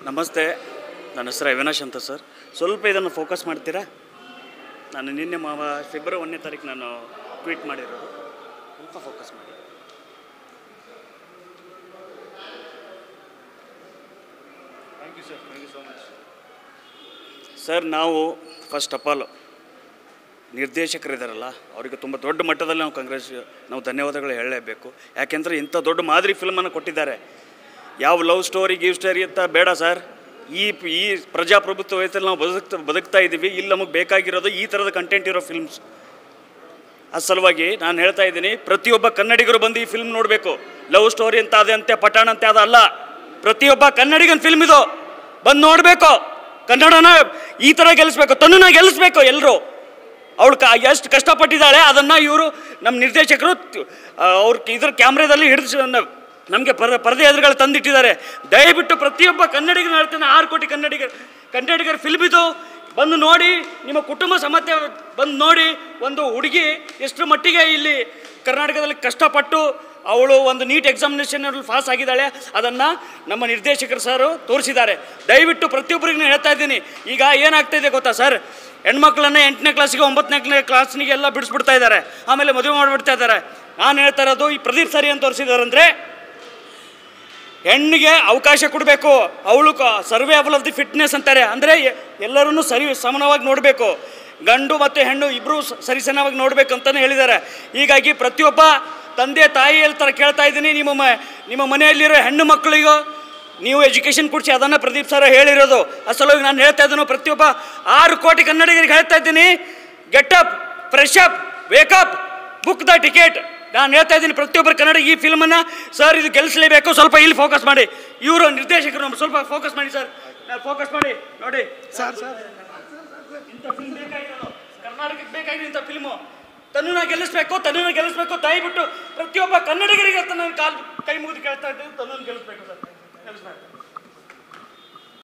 ನಮಸ್ತೆ ನನ್ನ ಹೆಸರು ಅವಿನಾಶ್ ಅಂತ ಸರ್ ಸ್ವಲ್ಪ ಇದನ್ನು ಫೋಕಸ್ ಮಾಡ್ತೀರಾ ನಾನು ನಿನ್ನೆ ಮಾವ ಫೆಬ್ರವರಿ ಒಂದನೇ ತಾರೀಕು ನಾನು ಟ್ವೀಟ್ ಮಾಡಿರೋದು ಸ್ವಲ್ಪ ಫೋಕಸ್ ಮಾಡಿ thank you sir thank you so much sir ನಾವು ಫಸ್ಟ್ ಆಫ್ ಆಲ್ ನಿರ್ದೇಶಕರಿದ್ದಾರಲ್ಲ ಅವರಿಗೆ ತುಂಬ ದೊಡ್ಡ ಮಟ್ಟದಲ್ಲಿ ನಾವು ಕಾಂಗ್ರೆಸ್ ನಾವು ಧನ್ಯವಾದಗಳು ಹೇಳಲೇಬೇಕು ಯಾಕೆಂದರೆ ಇಂಥ ದೊಡ್ಡ ಮಾದರಿ ಫಿಲ್ಮನ್ನು ಕೊಟ್ಟಿದ್ದಾರೆ ಯಾವ ಲವ್ ಸ್ಟೋರಿ ಗಿವ್ ಸ್ಟೋರಿ ಅಂತ ಬೇಡ ಸರ್ ಈ ಈ ಪ್ರಜಾಪ್ರಭುತ್ವ ವಯಸ್ಸಲ್ಲಿ ನಾವು ಬದುಕ್ತಾ ಬದುಕ್ತಾ ಇದ್ದೀವಿ ಇಲ್ಲಿ ನಮಗೆ ಬೇಕಾಗಿರೋದು ಈ ಥರದ ಕಂಟೆಂಟ್ ಇರೋ ಫಿಲ್ಮ್ಸ್ ಆ ಸಲುವಾಗಿ ನಾನು ಹೇಳ್ತಾ ಇದ್ದೀನಿ ಪ್ರತಿಯೊಬ್ಬ ಕನ್ನಡಿಗರು ಬಂದು ಈ ಫಿಲ್ಮ್ ನೋಡಬೇಕು ಲವ್ ಸ್ಟೋರಿ ಅಂತ ಅದೇ ಅಂತೆ ಪಠಾಣ ಅಂತೆ ಅದಲ್ಲ ಪ್ರತಿಯೊಬ್ಬ ಕನ್ನಡಿಗನ ಫಿಲ್ಮ್ ಇದು ಬಂದು ನೋಡಬೇಕು ಕನ್ನಡನ ಈ ಥರ ಗೆಲ್ಲಿಸ್ಬೇಕು ತನ್ನನ್ನ ಗೆಲ್ಲಿಸ್ಬೇಕು ಎಲ್ಲರೂ ಅವಳು ಕ ಎಷ್ಟು ಕಷ್ಟಪಟ್ಟಿದ್ದಾಳೆ ಅದನ್ನು ಇವರು ನಮ್ಮ ನಿರ್ದೇಶಕರು ಅವ್ರ ಇದ್ರ ಕ್ಯಾಮ್ರಾದಲ್ಲಿ ಹಿಡಿದು ನಮಗೆ ಪರ ಪರದೆ ಎದುರುಗಳು ತಂದಿಟ್ಟಿದ್ದಾರೆ ದಯವಿಟ್ಟು ಪ್ರತಿಯೊಬ್ಬ ಕನ್ನಡಿಗನ ಹೇಳ್ತಾನೆ ಆರು ಕೋಟಿ ಕನ್ನಡಿಗರು ಕನ್ನಡಿಗರ ಫಿಲ್ಮ್ ಇದು ಬಂದು ನೋಡಿ ನಿಮ್ಮ ಕುಟುಂಬ ಸಮಸ್ಯೆ ಬಂದು ನೋಡಿ ಒಂದು ಹುಡುಗಿ ಎಷ್ಟು ಮಟ್ಟಿಗೆ ಇಲ್ಲಿ ಕರ್ನಾಟಕದಲ್ಲಿ ಕಷ್ಟಪಟ್ಟು ಅವಳು ಒಂದು ನೀಟ್ ಎಕ್ಸಾಮಿನೇಷನಲ್ಲಿ ಪಾಸ್ ಆಗಿದ್ದಾಳೆ ಅದನ್ನು ನಮ್ಮ ನಿರ್ದೇಶಕರು ಸರ್ ತೋರಿಸಿದ್ದಾರೆ ದಯವಿಟ್ಟು ಪ್ರತಿಯೊಬ್ಬರಿಗೂ ನಾನು ಹೇಳ್ತಾ ಇದ್ದೀನಿ ಈಗ ಏನಾಗ್ತಾಯಿದೆ ಗೊತ್ತಾ ಸರ್ ಹೆಣ್ಮಕ್ಳನ್ನ ಎಂಟನೇ ಕ್ಲಾಸಿಗೆ ಒಂಬತ್ತನೇ ಕ್ಲಾಸ್ನಿಗೆ ಎಲ್ಲ ಬಿಡಿಸ್ಬಿಡ್ತಾ ಇದ್ದಾರೆ ಆಮೇಲೆ ಮದುವೆ ಮಾಡಿಬಿಡ್ತಾ ಇದ್ದಾರೆ ನಾನು ಹೇಳ್ತಾ ಇರೋದು ಈ ಪ್ರದೀಪ್ ಸರಿ ಅಂತ ತೋರಿಸಿದಾರಂದರೆ ಹೆಣ್ಣಿಗೆ ಅವಕಾಶ ಕೊಡಬೇಕು ಅವಳು ಸರ್ವೇಬಲ್ ಆಫ್ ದಿ ಫಿಟ್ನೆಸ್ ಅಂತಾರೆ ಅಂದರೆ ಎಲ್ಲರನ್ನೂ ಸರಿ ಸಮಾನವಾಗಿ ನೋಡಬೇಕು ಗಂಡು ಮತ್ತು ಹೆಣ್ಣು ಇಬ್ಬರೂ ಸರಿ ಸಮಾನವಾಗಿ ನೋಡಬೇಕು ಅಂತಲೇ ಹೇಳಿದ್ದಾರೆ ಹೀಗಾಗಿ ಪ್ರತಿಯೊಬ್ಬ ತಂದೆ ತಾಯಿ ಹೇಳ್ತಾರೆ ಕೇಳ್ತಾ ಇದ್ದೀನಿ ನಿಮ್ಮ ಮ ನಿಮ್ಮ ಮನೆಯಲ್ಲಿರೋ ಹೆಣ್ಣು ಮಕ್ಕಳಿಗೂ ನೀವು ಎಜುಕೇಷನ್ ಕೊಡಿಸಿ ಅದನ್ನು ಪ್ರದೀಪ್ ಸರ್ ಹೇಳಿರೋದು ಆ ಸಲುವಾಗಿ ನಾನು ಹೇಳ್ತಾ ಇದ್ದೀನಿ ಪ್ರತಿಯೊಬ್ಬ ಆರು ಕೋಟಿ ಕನ್ನಡಿಗರಿಗೆ ಹೇಳ್ತಾ ಇದ್ದೀನಿ get up fresh up wake up book the ticket ನಾನು ಹೇಳ್ತಾ ಇದ್ದೀನಿ ಪ್ರತಿಯೊಬ್ಬರು ಕನ್ನಡ ಈ ಫಿಲ್ಮನ್ನು ಸರ್ ಇದು ಗೆಲ್ಲಿಸಲೇಬೇಕು ಸ್ವಲ್ಪ ಇಲ್ಲಿ ಫೋಕಸ್ ಮಾಡಿ ಇವರು ನಿರ್ದೇಶಕರು ನಮ್ಮ ಸ್ವಲ್ಪ ಫೋಕಸ್ ಮಾಡಿ ಸರ್ ಫೋಕಸ್ ಮಾಡಿ ನೋಡಿ ಸರ್ ಸರ್ ಇಂಥ ಫಿಲ್ಮ್ ಬೇಕಾಗಿರೋದು ಕರ್ನಾಟಕಕ್ಕೆ ಬೇಕಾಗಿದೆ ಇಂಥ ಫಿಲ್ಮು ತನ್ನನ್ನ ಗೆಲ್ಲಿಸ್ಬೇಕು ತನ್ನನ್ನ ಗೆಲ್ಲಿಸ್ಬೇಕು ದಯವಿಟ್ಟು ಪ್ರತಿಯೊಬ್ಬ ಕನ್ನಡಿಗರಿಗೆ ತನ್ನ ಕಾಲು ಕೈ ಮುಗಿದು ಕೇಳ್ತಾ ಇದ್ದೀನಿ ತನ್ನನ್ನು ಗೆಲ್ಲಿಸ್ಬೇಕು ಸರ್ ಗೆಲ್ಲಿಸ್ಬೇಕು